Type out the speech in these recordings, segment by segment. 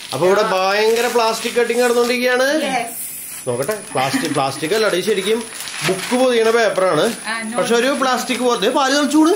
അപ്പൊ ഇവിടെ ഭയങ്കര പ്ലാസ്റ്റിക് കട്ടിങ് നടന്നുകൊണ്ടിരിക്കുകയാണ് Yes. നോക്കട്ടെ പ്ലാസ്റ്റിക് പ്ലാസ്റ്റിക് അല്ല ഇത് ശരിക്കും ബുക്ക് പൊതിയണ പേപ്പറാണ് ആ, note. പക്ഷെ ഒരു പ്ലാസ്റ്റിക് പോലത്തെ പാല് കളിച്ചൂട്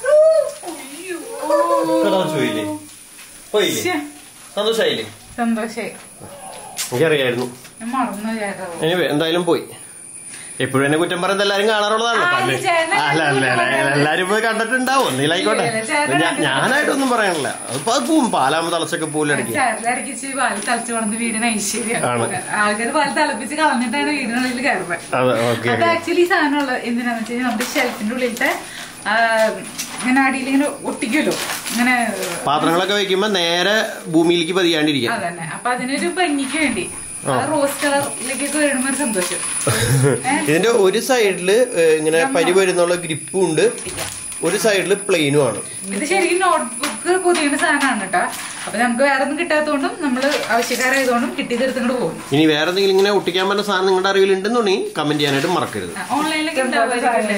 പോയില്ലേ പോയില്ലേ ശ്ശെ. സന്തോഷായില്ലേ സന്തോഷായി എനിക്കറിയായിരുന്നു ഞാൻ മറന്നു ചേട്ടാ എനിവേ എന്തായാലും പോയി എപ്പോഴും എന്നെ കുറ്റം പറയുന്നത് എല്ലാരും കാണാറുള്ളതാണല്ലോ ആ, പണ്ട്. ചേട്ടനെ അല്ല അല്ല അല്ല എല്ലാരും പോയി കണ്ടിട്ടുണ്ടാവും ഒന്നിലായിക്കോട്ടെ ഇല്ല, ചേട്ടനെ ഞാ- ഞാനായിട്ടൊന്നും പറയണില്ല അതിപ്പോ അത് പോവും പാലാമ തളച്ചൊക്കെ പൂലടിക്കും ചേട്ടലടക്കിച്ച് പാല് തളച്ചു കൊണ്ടത് വീടിന് ഐശ്വര്യം ആണ്. ആൾക്കാർ പാല് തിളപ്പിച്ച് കളഞ്ഞിട്ടാണ് വീടിനുള്ളിൽ കയറുന്നത് അതെ ഓക്കെ അത് ആക്ച്വലി സാധനമുള്ള എന്തിനാന്ന് വെച്ച് കഴിഞ്ഞാൽ നമ്മുടെ ഷെൽഫിന്റെ ഉള്ളിലത്തെ ആ, ഇങ്ങനെ അടിയിൽ ഇങ്ങനെ ഒട്ടിക്കുമല്ലോ ഇങ്ങനെ പാത്രങ്ങളൊക്കെ വെക്കുമ്പോ നേരെ ഭൂമിയിലേക്ക് പതിയാണ്ടിരിക്കാം അതന്നെ അപ്പൊ അതിനൊരു ഭംഗിക്ക് വേണ്ടി റോസ് കളറിലേക്കൊക്കെ വരുമ്പോ ഒരു സന്തോഷം ഇതിന്റെ ഒരു സൈഡില് ഇങ്ങനെ പരി വരുന്നുള്ള ഗ്രിപ്പും ഉണ്ട് ഒരു സൈഡില് പ്ലെയിനും ആണ് ഇത് ശരിക്കും നോട്ട്ബുക്ക് പൊതിയുന്ന സാധനമാണ് കേട്ടോ അപ്പൊ നമുക്ക് വേറെ ഒന്നും കിട്ടാത്തതുകൊണ്ടും നമ്മള് ആവശ്യക്കാരായതുകൊണ്ടും കിട്ടിയതെടുത്തുകൊണ്ട് പോകും ഇനി വേറെ എന്തെങ്കിലും ഇങ്ങനെ ഒട്ടിക്കാൻ പറ്റുന്ന സാധനം നിങ്ങളുടെ അറിവിലുണ്ടെന്നുണ്ടെങ്കിൽ കമന്റ് ചെയ്യാനായിട്ട് മറക്കരുത് ഓൺലൈനിലൊക്കെ ഉണ്ടാവുമായിരിക്കും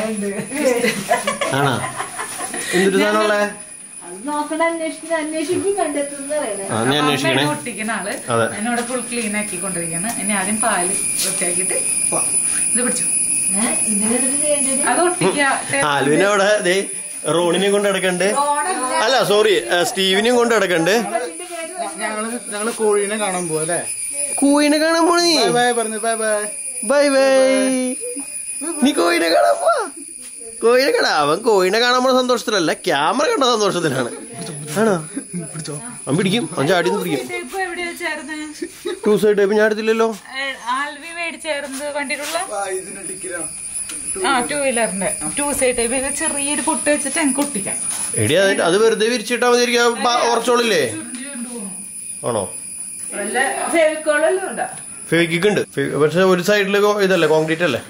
ആണോ എന്തൊരു സാധനമുള്ളേ അത് നോക്കണ അന്വേഷിക്കുന്ന അന്വേഷിക്കും കണ്ടെത്തുന്ന പറയണേ ആ ഞാൻ അന്വേഷിക്കണേ ഒട്ടിക്കുന്ന ആള് അതെ. എന്നോട് ഫുൾ ക്ലീൻ ആക്കിക്കൊണ്ടിരിക്കുകയാണ് ഇനി ആദ്യം പാല് വൃത്തിയാക്കിയിട്ട് പോവാം ഇത് പിടിച്ചു ഏഹ് ഇതിനെന്തിട്ട് ചെയ്യേണ്ടത് അത് ഒട്ടിക്കുക ആലുവിനെ അവിടെ ദേ റോണിനെ കൊണ്ട് കിടക്കണ്ട് അല്ല സോറി സ്റ്റീവിനെയും കൊണ്ട് കിടക്കണ്ട് ഞങ്ങള് ഞങ്ങള് കോഴീനെ കാണാൻ പോവാ അല്ലേ കൂയിനെ കാണാൻ പോണീ ബൈ ബൈ പറഞ്ഞു ബൈ ബൈ ബൈ ബൈ നീ കോയിനെ കാണാൻ പോ കോയിനെ കാണാൻ അവൻ കോയിനെ കാണാൻ പോണ സന്തോഷത്തിലല്ല ക്യാമറ കണ്ട സന്തോഷത്തിലാണ് ആണോ അവൻ പിടിക്കും അവൻ ചാടി നിന്ന് പിടിക്കും ഇപ്പൊ എവിടെയാ ചേർന്ന് ടു സൈഡ് ടൈപ്പ് ഞാൻ എടുത്തില്ലല്ലോ ആൽവി മേടിച്ചായിരുന്നു കണ്ടിട്ടുള്ള ഇതിന് ടിക്കറ്റാണ് ആ ടൂ വീലറിന്റെ ടൂ സൈഡ് ടൈപ്പ് ഇത് ചെറിയൊരു പൊട്ട് വെച്ചിട്ട് എനിക്ക് ഒട്ടിക്കാം എടി അത് അത് വെറുതെ വിരിച്ചിട്ടാ മതി ഉറച്ചോളില്ലേ ആണോ വല്ല ഫെവിക്കോളെല്ലാം ഉണ്ടോ ഫേക്കിക്ക് ഉണ്ട് ഫെ- പക്ഷെ ഒരു സൈഡില് ഇതല്ലേ കോൺക്രീറ്റ് അല്ലേ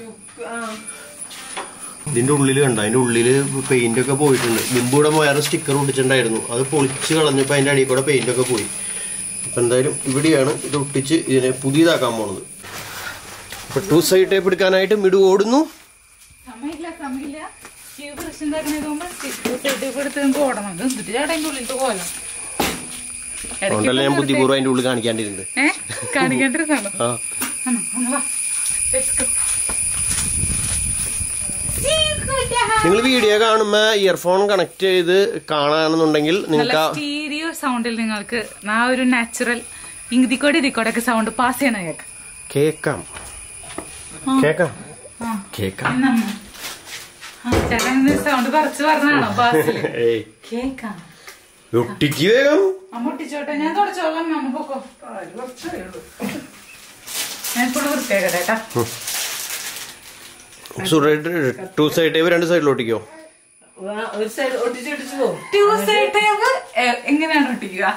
ഇതിന്റെ ഉള്ളില് കണ്ട അതിന്റെ ഉള്ളില് പെയിന്റ് ഒക്കെ പോയിട്ടുണ്ട് മുമ്പൂടെ വേറെ സ്റ്റിക്കർ ഒട്ടിച്ചിട്ടുണ്ടായിരുന്നു അത് പൊളിച്ച് കളഞ്ഞപ്പോ അതിന്റെ അടിയിൽ കൂടെ പെയിന്റ് ഒക്കെ പോയി അപ്പൊ എന്തായാലും ഇവിടെയാണ് ഇത് ഒട്ടിച്ച് ഇതിനെ പുതിയതാക്കാൻ പോണത് അപ്പൊ ടു സൈഡ് ടേപ്പ് എടുക്കാനായിട്ട് മിടു ഓടുന്നു സമയമില്ല സമയമില്ല ഈ പ്രശ്നം ഉണ്ടാക്കണത് ടൂ സൈഡ് ടൈപ്പ് എടുത്ത് നമുക്ക് ഓടണം ഇത് എന്നിട്ട് ചേട്ടൻ്റെ ഉള്ളിലത്തെ കോലം അതുകൊണ്ടല്ലേ ഞാൻ ബുദ്ധിപൂർവ്വം അതിന്റെ ഉള്ളിൽ കാണിക്കാണ്ടിരുന്നത് ഏ കാണിക്കേണ്ടിരുന്നാണോ ആ നിങ്ങൾ വീഡിയോ കാണുമ്പോ ഇയർഫോൺ കണക്ട് ചെയ്ത് കാണാണെന്നുണ്ടെങ്കിൽ നല്ല നിങ്ങൾക്ക് ആ- സ്റ്റീരിയോ സൗണ്ടിൽ നിങ്ങൾക്ക് ആ ഒരു നാച്ചുറൽ ഇതിക്കോടെ ഇതിക്കോടെ ഒക്കെ സൗണ്ട് പാസ് ചെയ്യണ കേൾക്കാം കേക്കാം കേക്കാം ആ. കേക്കാം എന്നമ്മ. ആ, ചേട്ടൻ സൗണ്ട് കുറച്ച് പറഞ്ഞാണോ പാസിൽ ഏയ് കേക്കാം ഒട്ടിക്ക് വേഗം അമ്മ ഒട്ടിച്ചോട്ടെ ഞാൻ തുടച്ചോളാം അമ്മ പൊക്കോ ഞാൻ ഇപ്പോഴും വൃത്തിയാക്കട്ടെ കേട്ടാ ടു സൈഡ് ടേപ്പ് രണ്ട് സൈഡിൽ ഒട്ടിക്കോ ഒരു സൈഡ് ഒട്ടിച്ചൊട്ടിച്ച് പോകും ടൂ സൈഡ് ടേബിൾ എങ്ങനെയാണ് ഒട്ടിക്കുക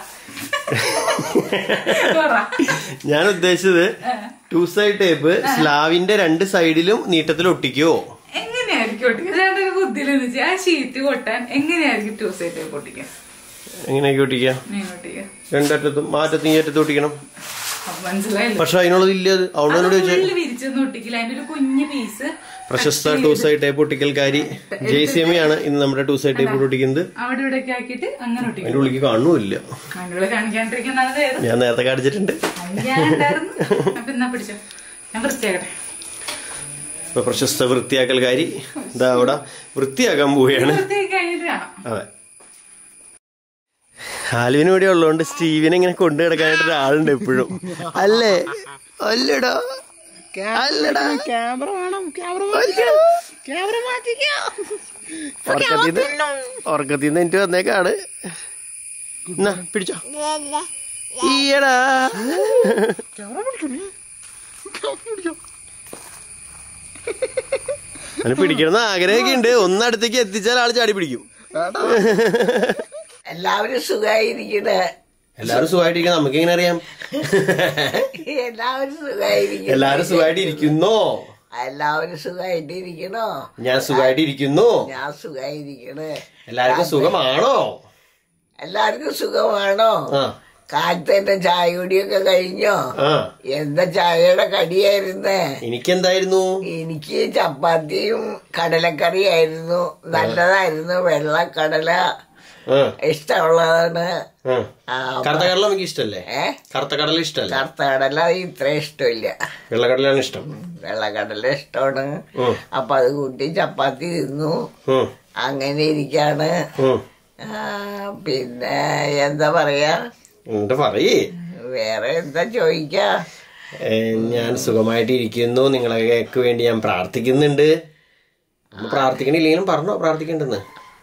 പറ. ഞാൻ ഉദ്ദേശിച്ചത് ടു സൈഡ് ടേപ്പ് സ്ലാവിന്റെ രണ്ട് സൈഡിലും നീട്ടത്തിൽ ഒട്ടിക്കോ എങ്ങനെയായിരിക്കും ഒട്ടിക്കുക ചേട്ടൻ ഒരു ബുദ്ധിയിലെന്ന് വെച്ചാൽ ആ ഷീറ്റ് കൊട്ടാൻ എങ്ങനെയായിരിക്കും ടൂ സൈഡ് ടേപ്പ് ഒട്ടിക്കുക എങ്ങനെയൊക്കെ ഒട്ടിക്കാം നീ ഒട്ടിക്കുക രണ്ടറ്റത്തും മാറ്റത്തും ഈ അറ്റത്തും ഒട്ടിക്കണം അപ്പൊ മനസ്സിലായില്ലേ പക്ഷെ അതിനുള്ളത് ഇല്ല അത് അവിടെ എന്നോട് ചോദിച്ചാൽ ഫുള്ള് വിരിച്ചൊന്നും ഒട്ടിക്കില്ല അതിന്റെ ഒരു കുഞ്ഞു പീസ് പ്രശസ്ത ടു സൈഡ് ടേപ്പ് ഒട്ടിക്കൽക്കാരി ജെയ്സിയമ്മയാണ് ഇന്ന് നമ്മുടെ ടു സൈഡ് ടേപ്പ് ഒട്ടിക്കുന്നത് അവിടെ ഇവിടെ ഒക്കെ ആക്കിയിട്ട് അങ്ങനെ ഒട്ടിക്കും അതിന്റെ ഉള്ളിലേക്ക് കാണുമില്ല കണ്ണുകളെ കാണിക്കാണ്ടിരിക്കുന്നതാണ് ഏത് ഞാൻ നേരത്തെ കാണിച്ചിട്ടുണ്ട് ഞാൻ ഉണ്ടായിരുന്നു അപ്പൊ എന്നാ പിടിച്ചോ ഞാൻ വൃത്തിയാക്കട്ടെ ഇപ്പൊ പ്രശസ്ത വൃത്തിയാക്കൽക്കാരി ഇതാ അവിടെ വൃത്തിയാക്കാൻ പോവുകയാണ് വൃത്തിയാക്കി കഴിഞ്ഞിട്ട് കാണാം അതെ ആലുവിന് ഇവിടെ ഉള്ളതുകൊണ്ട് സ്റ്റീവിനെ ഇങ്ങനെ കൊണ്ടു കിടക്കാനായിട്ട് ഒരാളുണ്ട് എപ്പോഴും അല്ലേ അല്ലടാ അല്ലടാ ക്യാമറ വേണം ക്യാമറ അല്ലടാ. ക്യാമറ മാറ്റിക്കാം ഉറക്കത്തിന്ന് ഉറക്കത്തിന്ന് എനിക്ക് വന്നേക്കാണ് എന്നാ പിടിച്ചോ ഈയടാ അവന് പിടിക്കണമെന്ന് ആഗ്രഹമൊക്കെ ഉണ്ട് ഒന്നടുത്തേക്ക് എത്തിച്ചാൽ ആള് ചാടി പിടിക്കും എല്ലാവരും സുഖമായിരിക്കണേ എല്ലാരും സുഖമായിട്ടിരിക്കണം നമുക്ക് എങ്ങനെ അറിയാം എല്ലാവരും സുഖമായിരിക്കണം എല്ലാരും സുഖമായിട്ട് ഇരിക്കുന്നോ എല്ലാവരും സുഖമായിട്ടിരിക്കണോ ഞാൻ സുഖമായിട്ട് ഇരിക്കുന്നു ഞാൻ സുഖമായിരിക്കണേ എല്ലാവർക്കും സുഖമാണോ എല്ലാവർക്കും സുഖമാണോ ആ കാലത്തേന്റെ ചായ കുടിയൊക്കെ കഴിഞ്ഞോ ആ എന്താ ചായയുടെ കടിയായിരുന്നേ എനിക്കെന്തായിരുന്നു എനിക്ക് ചപ്പാത്തിയും കടലക്കറിയായിരുന്നു നല്ലതായിരുന്നു വെള്ളക്കടല ആ ഇഷ്ടമുള്ളതാണ് ആ ആ, കറുത്ത കടല നമുക്ക് ഇഷ്ടല്ലേ ഏ കറുത്ത കടല ഇഷ്ടല്ലേ കറുത്ത കടല ഇത്ര ഇഷ്ടമില്ല വെള്ളക്കടലാണ് ഇഷ്ടം വെള്ളക്കടല ഇഷ്ടമാണ് ഉം. അപ്പൊ അത് കൂട്ടി ചപ്പാത്തി തിന്നു ഉം, അങ്ങനെ ഇരിക്കാണ് ഉം. ആ, പിന്നെ എന്താ പറയാ എന്നിട്ട് പറയേ വേറെ എന്താ ചോദിക്കാ ഏ, ഞാൻ സുഖമായിട്ട് ഇരിക്കുന്നു നിങ്ങളൊക്കെ വേണ്ടി ഞാൻ പ്രാർത്ഥിക്കുന്നുണ്ട് ഒന്ന് പ്രാർത്ഥിക്കണില്ലെങ്കിലും പറഞ്ഞോ പ്രാർത്ഥിക്കണ്ടെന്ന്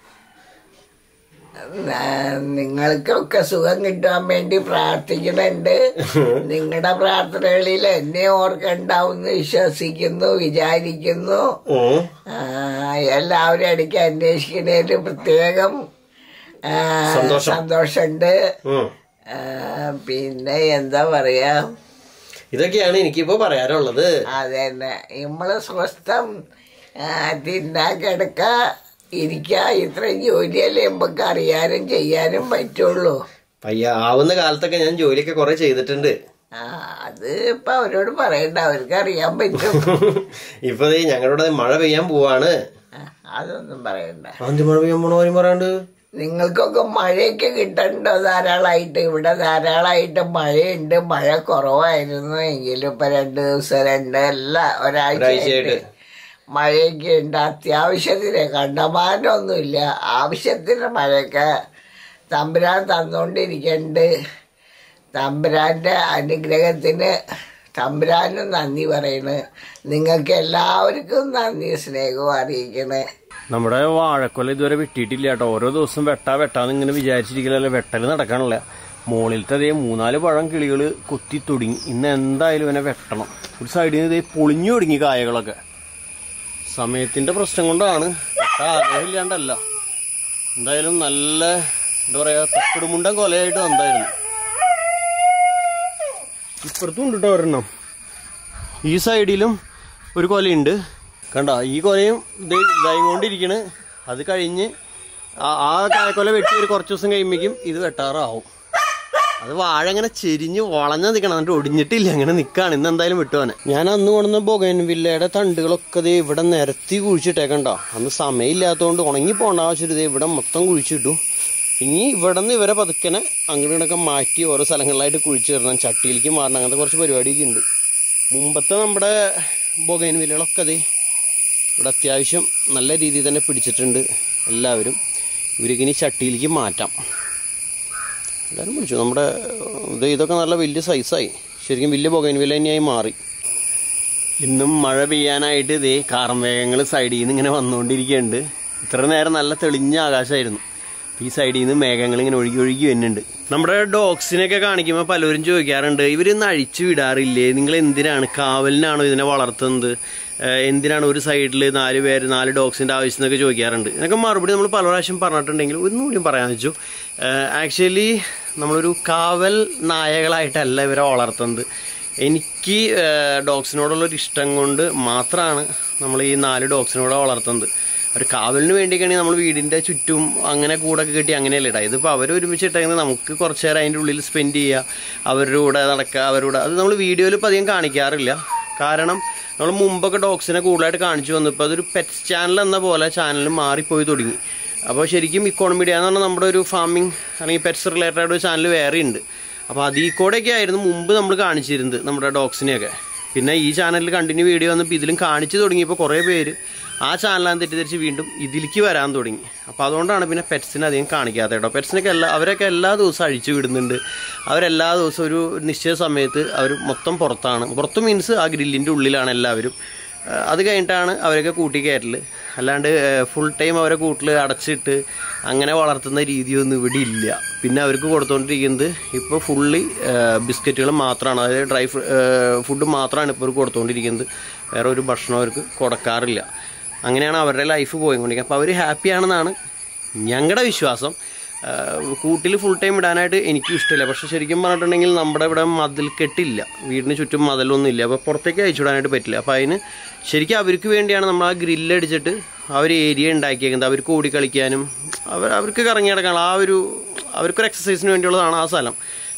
ആ, നിങ്ങൾക്കൊക്കെ സുഖം കിട്ടാൻ വേണ്ടി പ്രാർത്ഥിക്കുന്നുണ്ട് നിങ്ങളുടെ പ്രാർത്ഥനകളിൽ എന്നെ ഓർക്കണ്ടാവുമെന്ന് വിശ്വസിക്കുന്നു വിചാരിക്കുന്നു ഉം. ആ, എല്ലാവരും ഇടയ്ക്ക് അന്വേഷിക്കുന്നതിൽ പ്രത്യേകം ആ, സന്തോഷം. സന്തോഷമുണ്ട് ഉം. ആ, പിന്നെ എന്താ പറയാ ഇതൊക്കെയാണ് എനിക്കിപ്പോ പറയാനുള്ളത് അതന്നെ നമ്മള് സ്വസ്ഥം ആ, തിന്നാ കിടക്ക ഇരിക്ക ഇത്രയും ജോലിയല്ലേ നമുക്ക് അറിയാനും ചെയ്യാനും പറ്റുള്ളൂ പയ്യ ആവുന്ന കാലത്തൊക്കെ ഞാൻ ജോലിയൊക്കെ കുറെ ചെയ്തിട്ടുണ്ട് ആ അത് ഇപ്പൊ അവരോട് പറയണ്ട അവർക്ക് അറിയാൻ പറ്റും ഇപ്പൊ ദേ ഞങ്ങളുടെ മഴ പെയ്യാൻ പോവാണ് ആ, അതൊന്നും പറയണ്ട അഞ്ചു മഴ പെയ്യാൻ പോണ കാര്യം പറയാണ്ട് നിങ്ങൾക്കൊക്കെ മഴയൊക്കെ കിട്ടണ്ടോ ധാരാളമായിട്ട് ഇവിടെ ധാരാളമായിട്ട് മഴയുണ്ട് മഴ കുറവായിരുന്നു എങ്കിലും ഇപ്പൊ രണ്ട് ദിവസം രണ്ട് എല്ലാ ഒരാഴ്ചയായിട്ട് ഒരാഴ്ചയായിട്ട്. മഴയൊക്കെ ഉണ്ട് അത്യാവശ്യത്തിന് കണ്ടമാനമൊന്നുമില്ല ആവശ്യത്തിന് മഴയൊക്കെ തമ്പുരാൻ തന്നുകൊണ്ടിരിക്കുന്നുണ്ട് തമ്പുരാന്റെ അനുഗ്രഹത്തിന് തമ്പുരാനും നന്ദി പറയണ് നിങ്ങൾക്ക് എല്ലാവർക്കും നന്ദി സ്നേഹവും അറിയിക്കണേ നമ്മുടെ വാഴക്കൊല ഇതുവരെ വെട്ടിയിട്ടില്ല കേട്ടോ ഓരോ ദിവസം വെട്ടാ വെട്ടാന്ന് ഇങ്ങനെ വിചാരിച്ചിരിക്കലല്ലേ വെട്ടല് നടക്കണില്ല മുകളിലത്തെ അതേ മൂന്നാല് പഴം കിളികൾ കൊത്തി തുടങ്ങി ഇന്ന് എന്തായാലും ഇവനെ വെട്ടണം ഒരു സൈഡിൽ നിന്ന് ഇതേ പൊളിഞ്ഞു തുടങ്ങി കായകളൊക്കെ സമയത്തിന്റെ പ്രശ്നം കൊണ്ടാണ് വെട്ടാൻ ആഗ്രഹമില്ലാണ്ടല്ല എന്തായാലും നല്ല എന്താ പറയാ തക്കടുമുണ്ടൻ കൊലയായിട്ട് എന്തായിരുന്നു ഇപ്പുറത്തും ഉണ്ട് കേട്ടോ ഒരെണ്ണം ഈ സൈഡിലും ഒരു കൊലയുണ്ട് കണ്ട ഈ കൊലയും ഇത് ഇതായിക്കൊണ്ടിരിക്കണ് അത് കഴിഞ്ഞ് ആ- ആ കായക്കൊല വെട്ടി ഒരു കുറച്ച് ദിവസം കഴിയുമ്പോഴേക്കും ഇത് വെട്ടാറാവും അത് വാഴ ഇങ്ങനെ ചെരിഞ്ഞ് വളഞ്ഞ നിൽക്കണം എന്നിട്ട് ഒടിഞ്ഞിട്ടില്ല അങ്ങനെ നിൽക്കാണ് ഇന്ന് എന്തായാലും വിട്ടുവാനെ ഞാൻ അന്ന് കൊണ്ടുവന്ന ബൊഗൻവില്ലയുടെ തണ്ടുകളൊക്കെ ദേ ഇവിടെ നിരത്തി കുഴിച്ചിട്ടേക്കണ്ട അന്ന് സമയമില്ലാത്തതുകൊണ്ട് ഉണങ്ങി പോകേണ്ട ആവശ്യമില്ല ദേ ഇവിടെ മൊത്തം കുഴിച്ചിട്ടു ഇനി ഇവിടെ നിന്ന് ഇവരെ പതുക്കനെ അങ്ങോട്ട് ഇങ്ങോട്ടൊക്കെ മാറ്റി ഓരോ സ്ഥലങ്ങളിലായിട്ട് കുഴിച്ചു തരണം ചട്ടിയിലേക്ക് മാറണം അങ്ങനത്തെ കുറച്ച് പരിപാടിയൊക്കെ ഉണ്ട് മുമ്പത്തെ നമ്മുടെ ബൊഗൈൻവില്ലകളൊക്കെ അതെ ഇവിടെ അത്യാവശ്യം നല്ല രീതിയിൽ തന്നെ പിടിച്ചിട്ടുണ്ട് എല്ലാവരും ഇവർക്ക് ഇനി ചട്ടിയിലേക്ക് മാറ്റാം എല്ലാവരും പിടിച്ചു നമ്മുടെ ഇത് ഇതൊക്കെ നല്ല വലിയ സൈസായി ശരിക്കും വലിയ ബൊഗൈൻവില്ല തന്നെയായി മാറി ഇന്നും മഴ പെയ്യാനായിട്ട് ഇതേ കാർമേഘങ്ങൾ സൈഡിൽ നിന്ന് ഇങ്ങനെ വന്നുകൊണ്ടിരിക്കുന്നുണ്ട് ഇത്ര നേരം നല്ല തെളിഞ്ഞ ആകാശമായിരുന്നു ഈ സൈഡിൽ നിന്ന് മേഘങ്ങൾ ഇങ്ങനെ ഒഴുകി ഒഴുകി വരുന്നുണ്ട് നമ്മുടെ ഡോഗ്സിനെയൊക്കെ കാണിക്കുമ്പോൾ പലരും ചോദിക്കാറുണ്ട് ഇവരിന്ന് അഴിച്ചു വിടാറില്ലേ നിങ്ങൾ എന്തിനാണ് കാവലിനാണോ ഇതിനെ വളർത്തുന്നത് ഏഹ് എന്തിനാണ് ഒരു സൈഡിൽ നാല് പേര് നാല് ഡോഗ്സിന്റെ ആവശ്യം എന്നൊക്കെ ചോദിക്കാറുണ്ട് ഇതിനൊക്കെ മറുപടി നമ്മൾ പല പ്രാവശ്യം പറഞ്ഞിട്ടുണ്ടെങ്കിൽ ഒന്നുകൂടി പറയാൻ വെച്ചു ആക്ച്വലി നമ്മളൊരു കാവൽ നായകളായിട്ടല്ല ഇവരെ വളർത്തുന്നത് എനിക്ക് ഡോഗ്സിനോടുള്ള ഒരു ഇഷ്ടം കൊണ്ട് മാത്രമാണ് നമ്മൾ ഈ നാല് ഡോഗ്സിനോടെ വളർത്തുന്നത് ഒരു കാവലിന് വേണ്ടിയൊക്കെയാണെങ്കിൽ നമ്മൾ വീടിന്റെ ചുറ്റും അങ്ങനെ കൂടൊക്കെ കെട്ടി അങ്ങനെയല്ലേ ഇടാം ഇതിപ്പോൾ അവർ ഒരുമിച്ച് ഇട്ടേക്കുന്നത് നമുക്ക് കുറച്ച് നേരം അതിൻ്റെ ഉള്ളിൽ സ്പെൻഡ് ചെയ്യുക അവരുടെ കൂടെ നടക്കുക അവരുടെ കൂടെ അത് നമ്മൾ വീഡിയോയിൽ ഇപ്പോൾ അധികം കാണിക്കാറില്ല കാരണം നമ്മൾ മുമ്പൊക്കെ ഡോഗ്സിനെ കൂടുതലായിട്ട് കാണിച്ചു വന്നു ഇപ്പോൾ അതൊരു പെറ്റ്സ് ചാനൽ എന്ന പോലെ ചാനൽ മാറിപ്പോയി തുടങ്ങി അപ്പോൾ ശരിക്കും ഇക്കോണമിഡിയ എന്ന് പറഞ്ഞാൽ നമ്മുടെ ഒരു ഫാമിംഗ് അല്ലെങ്കിൽ പെറ്റ്സ് റിലേറ്റഡ് ഒരു ചാനൽ വേറെ ഉണ്ട് അപ്പോൾ അതിൽ കൂടെയൊക്കെ ആയിരുന്നു മുമ്പ് നമ്മൾ കാണിച്ചിരുന്നത് നമ്മുടെ ഡോഗ്സിനെയൊക്കെ പിന്നെ ഈ ചാനലിൽ കണ്ടിന്യൂ വീഡിയോ വന്നപ്പോൾ ഇതിലും കാണിച്ചു തുടങ്ങിയപ്പോൾ കുറേ പേര് ആ ചാനലാണ് തെറ്റിദ്ധരിച്ച് വീണ്ടും ഇതിലേക്ക് വരാൻ തുടങ്ങി അപ്പോൾ അതുകൊണ്ടാണ് പിന്നെ പെറ്റ്സിനെ അധികം കാണിക്കാത്ത കേട്ടോ പെറ്റ്സിനൊക്കെ എല്ലാ അവരൊക്കെ എല്ലാ ദിവസവും അഴിച്ചു വിടുന്നുണ്ട് അവരെല്ലാ ദിവസവും ഒരു നിശ്ചിത സമയത്ത് അവർ മൊത്തം പുറത്താണ് പുറത്ത് മീൻസ് ആ ഗ്രില്ലിൻ്റെ ഉള്ളിലാണ് എല്ലാവരും ഏഹ് അത് കഴിഞ്ഞിട്ടാണ് അവരൊക്കെ കൂട്ടി കയറ്റല് അല്ലാണ്ട് ഫുൾ ടൈം അവരെ കൂട്ടിൽ അടച്ചിട്ട് അങ്ങനെ വളർത്തുന്ന രീതിയൊന്നും ഇവിടെ ഇല്ല പിന്നെ അവർക്ക് കൊടുത്തുകൊണ്ടിരിക്കുന്നത് ഇപ്പോൾ ഫുള്ളി ബിസ്ക്കറ്റുകൾ മാത്രമാണ് അതായത് ഡ്രൈ ഫുഡ് മാത്രമാണ് ഇപ്പോൾ അവർക്ക് കൊടുത്തുകൊണ്ടിരിക്കുന്നത് വേറെ ഒരു ഭക്ഷണം അവർക്ക് കൊടുക്കാറില്ല അങ്ങനെയാണ് അവരുടെ ലൈഫ് പോയിക്കൊണ്ടിരിക്കുന്നത് അപ്പോൾ അവർ ഹാപ്പിയാണെന്നാണ് ഞങ്ങളുടെ വിശ്വാസം കൂട്ടിൽ ഫുൾ ടൈം ഇടാനായിട്ട് എനിക്കും ഇഷ്ടമില്ല പക്ഷെ ശരിക്കും പറഞ്ഞിട്ടുണ്ടെങ്കിൽ നമ്മുടെ ഇവിടെ മതിൽ കെട്ടില്ല വീടിന് ചുറ്റും മതിലൊന്നും ഇല്ല അപ്പോൾ പുറത്തേക്ക് അയച്ചു വിടാനായിട്ട് പറ്റില്ല അപ്പോൾ അതിന് ശരിക്കും അവർക്ക് വേണ്ടിയാണ് നമ്മൾ ആ ഗ്രില്ലടിച്ചിട്ട് ആ ഒരു ഏരിയ ഉണ്ടാക്കിയേക്കുന്നത് അവർക്ക് ഓടിക്കളിക്കാനും അവർ അവർക്ക് കറങ്ങി നടക്കാനുള്ള ആ ഒരു അവർക്കൊരു എക്സസൈസിന് വേണ്ടിയുള്ളതാണ് ആ സ്ഥലം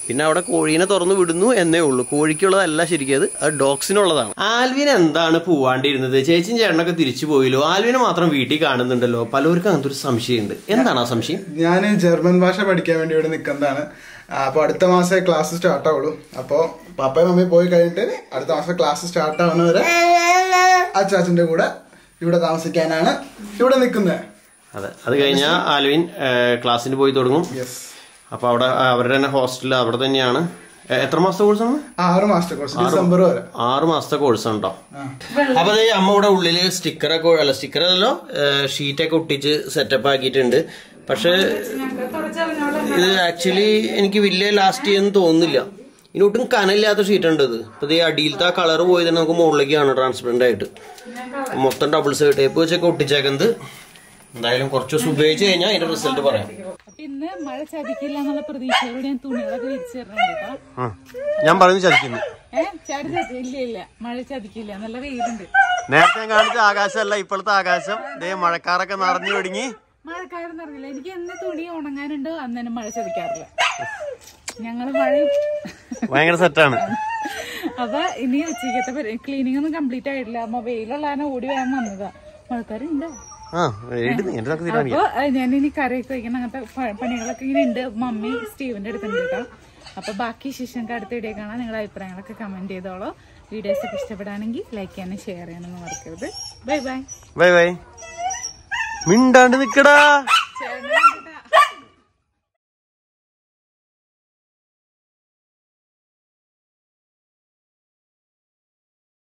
പിന്നെ അവിടെ കോഴീനെ തുറന്നു വിടുന്നു എന്നേ ഉള്ളൂ കോഴിക്കുള്ളതല്ല ശരിക്കും അത് അത് ഡോഗ്സിനുള്ളതാണ് ആൽവിൻ എന്താണ് പോവാണ്ടിരുന്നത് ചേച്ചിയും ചേട്ടനൊക്കെ തിരിച്ചു പോയില്ലോ ആൽവിനെ മാത്രം വീട്ടിൽ കാണുന്നുണ്ടല്ലോ പലർക്കും അങ്ങനത്തെ ഒരു സംശയമുണ്ട് എന്താണ് ആ സംശയം ഞാൻ ജർമ്മൻ ഭാഷ പഠിക്കാൻ വേണ്ടി ഇവിടെ നിൽക്കുന്നതാണ് അപ്പോൾ അടുത്ത മാസമേ ക്ലാസ് സ്റ്റാർട്ട് ആവുള്ളൂ അപ്പോൾ പപ്പയും മമ്മിയും പോയി കഴിഞ്ഞിട്ട് അടുത്ത മാസം ക്ലാസ് സ്റ്റാർട്ട് ആവുന്നവരെ അച്ചാച്ചൻ്റെ കൂടെ ഇവിടെ താമസിക്കാനാണ് ഇവിടെ നിൽക്കുന്നത് അതെ അത് കഴിഞ്ഞാൽ ആൽവിൻ ഏഹ്, ക്ലാസ്സിന് പോയി തുടങ്ങും യെസ് അപ്പൊ അവിടെ ആ, അവരുടെ തന്നെ ഹോസ്റ്റലിൽ അവിടെ തന്നെയാണ് ഏഹ്, എത്ര മാസത്തെ കോഴ്സാണ് ആറ് മാസത്തെ കോഴ്സ് ഡിസംബർ വരെ ആറ് മാസത്തെ കോഴ്സ് ഉണ്ടോ ആ. അപ്പൊ ദേ അമ്മ ഇവിടെ ഉള്ളില് സ്റ്റിക്കറൊക്കെ അല്ല സ്റ്റിക്കർ അല്ലല്ലോ ഷീറ്റൊക്കെ ഒട്ടിച്ച് സെറ്റപ്പ് ആക്കിയിട്ടുണ്ട് പക്ഷെ ഇത് ആക്ച്വലി എനിക്ക് വലിയ ലാസ്റ്റ് ചെയ്യുമെന്ന് തോന്നുന്നില്ല ഇനി ഒട്ടും കനയില്ലാത്ത ഷീറ്റ് ഉണ്ട് ഇത് ഇപ്പൊ ഈ അടിയിലത്തെ ആ കളർ പോയി തന്നെ നമുക്ക് മുകളിലേക്ക് കാണാം ട്രാൻസ്പെറന്റ് ആയിട്ട് മൊത്തം ഡബിൾ സൈഡ് ടേപ്പ് വെച്ചൊക്കെ ഒട്ടിച്ചേക്കുന്നത് എന്തായാലും കുറച്ച് ദിവസം ഉപയോഗിച്ച് കഴിഞ്ഞാൽ അതിന്റെ റിസൾട്ട് പറയാം അപ്പൊ ഇന്ന് മഴ ചതിക്കില്ല എന്നുള്ള പ്രതീക്ഷയോടെ ഞാൻ തുണികളൊക്കെ വിരിച്ചിട്ടുണ്ട് കേട്ടോ ഞാൻ പറഞ്ഞു ചതിക്കുന്നു ഏഹ് ചാടി ചതി ഇല്ല ഇല്ല മഴ ചതിക്കില്ല നല്ല വെയിലുണ്ട് നേരത്തെ ഞാൻ കാണിച്ച ആകാശമല്ല ഇപ്പോഴത്തെ ആകാശം ദേ മഴക്കാറൊക്കെ നിറഞ്ഞു തുടങ്ങി മഴക്കാലം നിറഞ്ഞില്ല എനിക്ക് എന്ന് തുണി ഉണങ്ങാനുണ്ടോ അന്ന് തന്നെ മഴ ചതിക്കാറില്ല ഞങ്ങള് മഴ ഭയങ്കര സെറ്റാണ് അപ്പൊ ഇനി ഉച്ചക്കത്തെ ക്ലീനിങ് ഒന്നും കംപ്ലീറ്റ് ആയിട്ടില്ല മൊബൈലുള്ള ഓടി വരാൻ വന്നതാ മഴക്കാരുണ്ട് ആ എഴുതി എന്റെ തീരുമാനിക്കാം അപ്പൊ ഏഹ്, ഞാൻ ഇനി കറിയൊക്കെ വയ്ക്കണം അങ്ങനത്തെ പ- പണികളൊക്കെ ഇങ്ങനെ ഉണ്ട് മമ്മി സ്റ്റീവിന്റെ അടുത്തുണ്ട് കേട്ടോ അപ്പൊ ബാക്കി ശിഷ്യങ്ങൾക്ക് അടുത്ത വീഡിയോ കാണാൻ നിങ്ങളുടെ അഭിപ്രായങ്ങളൊക്കെ കമന്റ് ചെയ്തോളൂ വീഡിയോസ് ഒക്കെ ഇഷ്ടപ്പെടുകയാണെങ്കിൽ ലൈക്ക് ചെയ്യാനും ഷെയർ ചെയ്യാനൊന്നും മറക്കരുത് ബൈ ബൈ ബൈ ബൈ മിണ്ടാണ്ട് നിക്കടാ